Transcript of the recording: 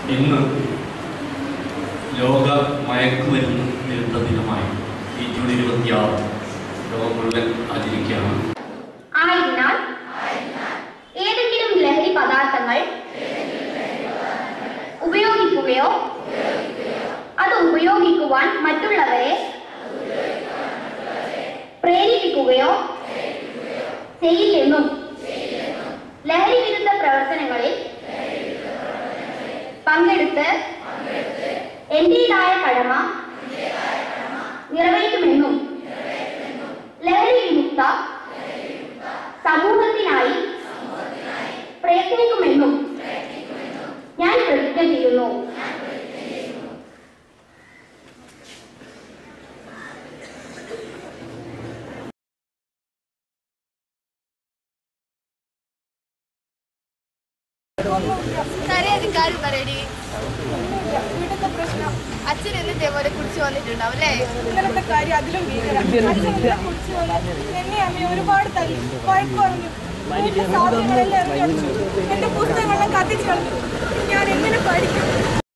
ഇന്ന് ലോക മയക്കുമരുന്ന് വിരുദ്ധ ദിനമായി ഈ ജൂൺ ഇരുപത്തിയാറ് ലോകം മുഴുവൻ ആചരിക്കുകയാണ് ആയതിനാൽ ഏതെങ്കിലും ലഹരി പദാർത്ഥങ്ങൾ ഉപയോഗിക്കുകയോ അത് ഉപയോഗിക്കുവാൻ മറ്റുള്ളവരെ പ്രേരിപ്പിക്കുകയോ ചെയ്യില്ലെന്നും ലഹരി വിരുദ്ധ പ്രവർത്തനങ്ങളിൽ പങ്കെടുത്ത് എന്റേതായ കടമ നിറവേറ്റുമെന്നും ലഹരി വിമുക്ത സമൂഹത്തിനായി പ്രയത്നിക്കുമെന്നും ഞാൻ പ്രതിജ്ഞ ചെയ്യുന്നു കരയധികാരി പറയടി ഇവിടുത്തെ പ്രശ്നം അച്ഛൻ എന്ന് ഇതേപോലെ കുടിച്ചു വന്നിട്ടുണ്ടാവും അല്ലേ ഇന്നലത്തെ കാര്യം അതിലും ഭീകരം അച്ഛനെ കുറിച്ച് വന്ന് എന്നെ അമ്മ ഒരുപാട് തല്ലി വഴക്ക് പറഞ്ഞു വീട്ടിലെ സാധനങ്ങളെല്ലാം എറിഞ്ഞടിച്ചു എന്റെ പുസ്തകങ്ങളെല്ലാം കത്തിച്ചു കളഞ്ഞു ഞാൻ എങ്ങനെ പഠിക്കും